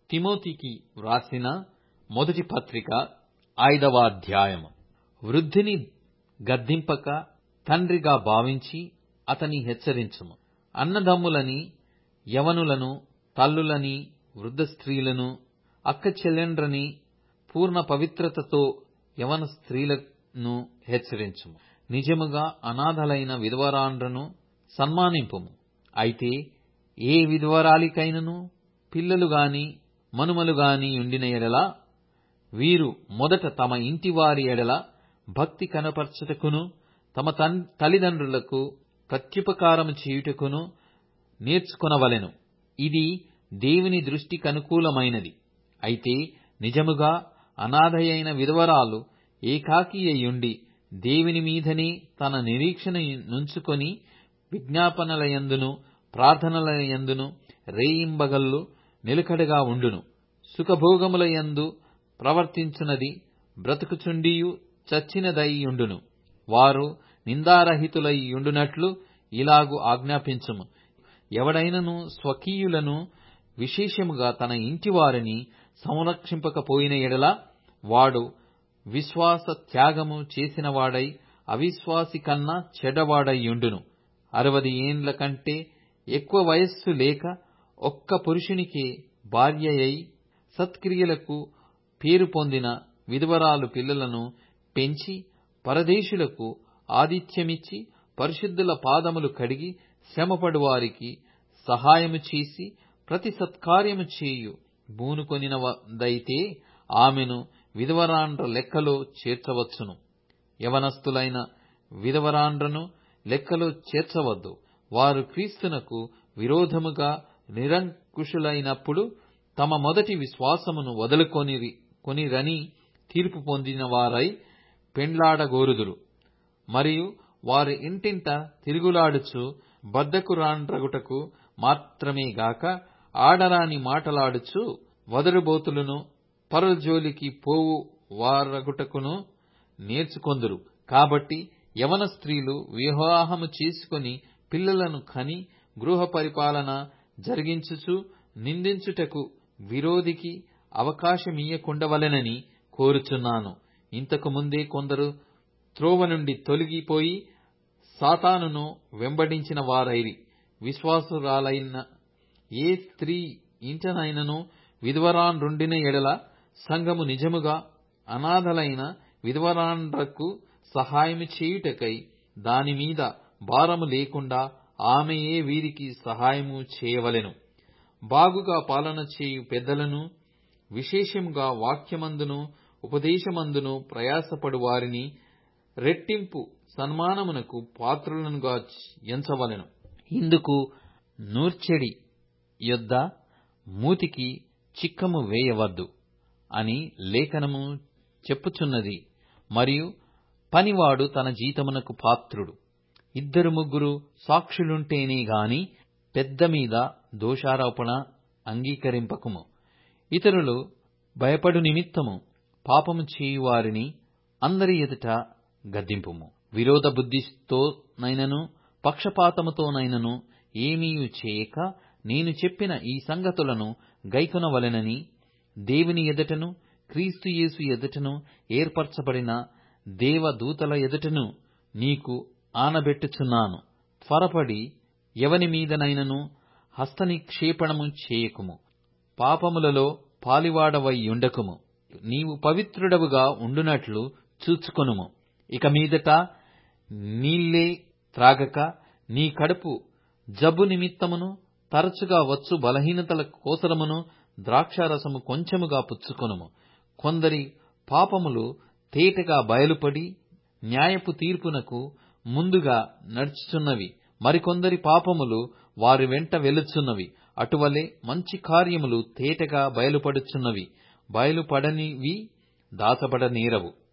తిమోతికి వ్రాసిన మొదటి పత్రిక ఐదవ అధ్యాయము వృద్ధిని గద్దింపక తండ్రిగా భావించి అతని హెచ్చరించుము అన్నదమ్ములని యవనులను తల్లులని వృద్ధ స్త్రీలను అక్క చెల్లెండ్రని పూర్ణ పవిత్రతతో యవన స్త్రీలను హెచ్చరించుము నిజముగా అనాథలైన విధవరాండ్రను సన్మానింపుము అయితే ఏ విధవరాలికైనను పిల్లలు గాని మనుమలు గాని ఉండిన ఎడల వీరు మొదట తమ ఇంటివారి ఎడల భక్తి కనపరచుటకును తమ తల్లిదండ్రులకు ప్రత్యుపకారము చేయుటకును నేర్చుకొనవలెను ఇది దేవుని దృష్టికనుకూలమైనది అయితే నిజముగా అనాథయైన విధవరాలు ఏకాకియయుండి దేవుని మీదనే తన నిరీక్షణ నుంచుకొని విజ్ఞాపనలయందును ప్రార్థనలయందును రేయింబగళ్ళు నిలకడగా ఉండును సుఖభోగములయందు ప్రవర్తించునది బ్రతుకుచుండియు చచ్చినదైయుండును వారు నిందారహితులైయుండునట్లు ఇలాగు ఆజ్ఞాపించుము ఎవడైనను స్వకీయులను విశేషముగా తన ఇంటివారిని సంరక్షింపకపోయిన ఎడల వాడు విశ్వాస త్యాగము చేసినవాడై అవిశ్వాసి కన్నా చెడ్డవాడైయుండును అరవది ఏండ్ల కంటే ఎక్కువ వయస్సు లేక ఒక్క పురుషునికే భార్యయై సత్క్రియలకు పేరు పొందిన విధవరాలు పిల్లలను పెంచి పరదేశులకు ఆతిథ్యమిచ్చి పరిశుద్ధుల పాదములు కడిగి శ్రమపడు వారికి సహాయము చేసి ప్రతి సత్కార్యము చేయు బూనుకొనినదైతే ఆమెను విధవరాండ్ర లెక్కలో చేర్చవచ్చును యవనస్తులైన విధవరాండ్రను లెక్కలో చేర్చవద్దు వారు క్రీస్తునకు విరోధముగా నిరంకుశులైనప్పుడు తమ మొదటి విశ్వాసమును వదులుకొనిరి కొనిరని తీర్పు పొందిన వారై పెండ్లాడగోరుదురు మరియు వారు ఇంటింట తిరుగులాడుచు బద్దకురాండ్రగుటకు మాత్రమే గాక ఆడరాని మాటలాడుచు వదరుబోతులను పరుల జోలికి పోవు వారగుటకును నేర్చుకొందురు కాబట్టి యవన స్త్రీలు వివాహము చేసుకొని పిల్లలను కని గృహ పరిపాలన జరిగించుచు నిందించుటకు విరోధికి అవకాశమియ్యకుండవలెనని కోరుచున్నాను ఇంతకు ముందే కొందరు త్రోవ నుండి తొలగిపోయి సాతానును వెంబడించిన వారైరి విశ్వాసురాలైన ఏ స్త్రీ ఇంటనైనను విధవరాండ్రుండిన ఎడల సంఘము నిజముగా అనాథలైన విధవరాండ్రకు సహాయము చేయుటకై దానిమీద భారము లేకుండా ఆమెయే వీరికి సహాయము చేయవలెను బాగుగా పాలన చేయు పెద్దలను విశేషముగా వాక్యమందును ఉపదేశమందును ప్రయాసపడు వారిని రెట్టింపు సన్మానమునకు పాత్రులనుగా ఎంచవలెను ఇందుకు నూర్చెడి యొద్ద మూతికి చిక్కము వేయవద్దు అని లేఖనము చెప్పుచున్నది మరియు పనివాడు తన జీతమునకు పాత్రుడు ఇద్దరు ముగ్గురు సాక్షులుంటేనే గాని పెద్ద మీద దోషారోపణ అంగీకరింపకుము ఇతరులు భయపడు నిమిత్తము పాపము చేయువారిని అందరి ఎదుట గద్దింపుము విరోధ బుద్ధితోనైనను పక్షపాతముతోనైనను ఏమీయు చేయక నేను చెప్పిన ఈ సంగతులను గైకొనవలెనని దేవుని ఎదుటను క్రీస్తు యేసు ఎదుటను ఏర్పరచబడిన దేవదూతల ఎదుటను నీకు ఆనబెట్టుచున్నాను త్వరపడి ఎవని మీదనైనను హస్తనిక్షేపణము చేయకుము పాపములలో పాలివాడవైయుండకుము నీవు పవిత్రుడవుగా ఉండునట్లు చూచుకొనుము ఇక మీదట నీళ్ళే త్రాగక నీ కడుపు జబ్బు నిమిత్తమును తరచుగా వచ్చు బలహీనతల కోసరమును ద్రాక్షారసము కొంచెముగా పుచ్చుకొనుము కొందరి పాపములు తేటగా బయలుపడి న్యాయపు తీర్పునకు ముందుగా నడుచుచున్నవి మరికొందరి పాపములు వారి వెంట వెలుచున్నవి అటువలే మంచి కార్యములు తేటగా బయలుపడుచున్నవి బయలుపడనివి దాచబడనేరవు